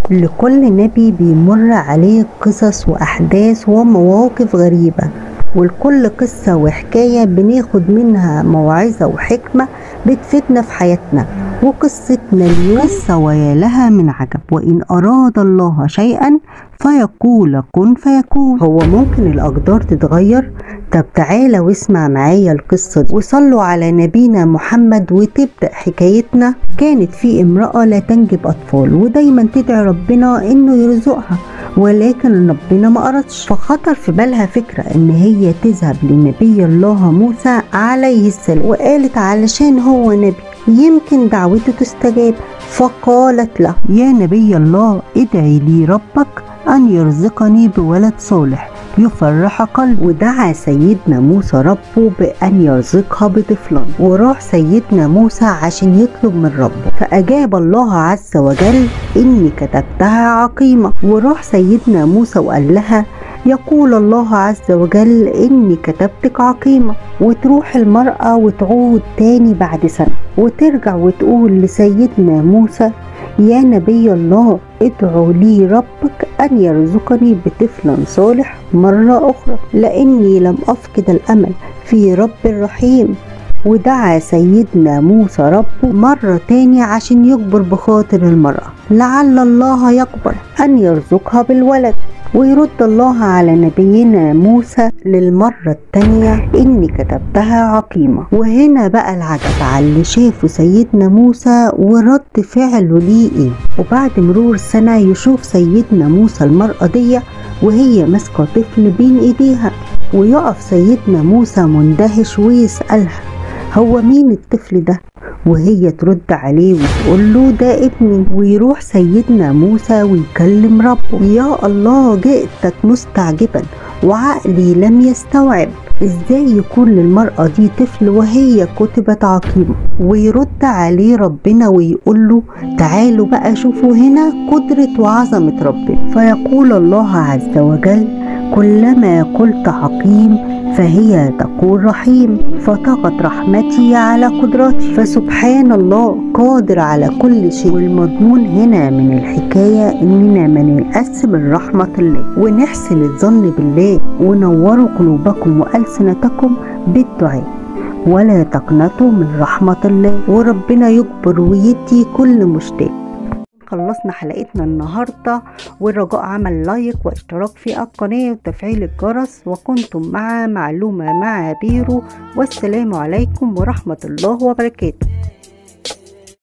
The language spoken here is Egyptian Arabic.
لكل نبي بيمر عليه قصص وأحداث ومواقف غريبة ولكل قصة وحكاية بناخد منها موعظة وحكمة بتفيدنا في حياتنا وقصتنا اليوم قصة ويا لها من عجب وإن أراد الله شيئا فيقول كن فيكون هو ممكن الأقدار تتغير طب تعالى واسمع معايا القصة دي وصلوا على نبينا محمد وتبدأ حكايتنا كانت في امرأة لا تنجب أطفال ودايما تدعي ربنا إنه يرزقها ولكن ربنا ما أردش فخطر في بالها فكرة إن هي تذهب لنبي الله موسى عليه السلام وقالت علشان هو نبي يمكن دعوته تستجاب فقالت له يا نبي الله ادعي لي ربك أن يرزقني بولد صالح يفرح قلبي ودعا سيدنا موسى ربه بأن يرزقها بطفلا وراح سيدنا موسى عشان يطلب من ربه فأجاب الله عز وجل إني كتبتها عقيمة وراح سيدنا موسى وقال لها يقول الله عز وجل إني كتبتك عقيمة وتروح المرأة وتعود تاني بعد سنة وترجع وتقول لسيدنا موسى يا نبي الله ادعو لي ربك أن يرزقني بطفل صالح مرة أخرى لأني لم أفقد الأمل في رب رحيم ودعا سيدنا موسى ربه مرة تاني عشان يجبر بخاطر المرأة لعل الله يقبل أن يرزقها بالولد ويرد الله على نبينا موسى للمرة التانية إني كتبتها عقيمة وهنا بقى العجب على اللي شافه سيدنا موسى ورد فعله ليه إيه وبعد مرور سنة يشوف سيدنا موسى المرأة دي وهي ماسكة طفل بين إيديها ويقف سيدنا موسى مندهش ويسألها هو مين الطفل ده وهي ترد عليه وتقول له ده ابني ويروح سيدنا موسى ويكلم ربه يا الله جئتك مستعجبا وعقلي لم يستوعب ازاي يكون للمرأة دي طفل وهي كتبت عقيمة ويرد عليه ربنا ويقول له تعالوا بقى شوفوا هنا قدرة وعظمة ربنا فيقول الله عز وجل كلما قلت حكيم فهي تقول رحيم فطغت رحمتي على قدرتي فسبحان الله قادر على كل شيء والمضمون هنا من الحكاية إننا ما نيأس من رحمة الله ونحسن الظن بالله ونوروا قلوبكم وألسنتكم بالدعاء ولا تقنطوا من رحمة الله وربنا يكبر ويدي كل مشتاق خلصنا حلقتنا النهاردة والرجاء عمل لايك واشتراك في القناة وتفعيل الجرس وكنتم مع معلومة مع بيرو والسلام عليكم ورحمة الله وبركاته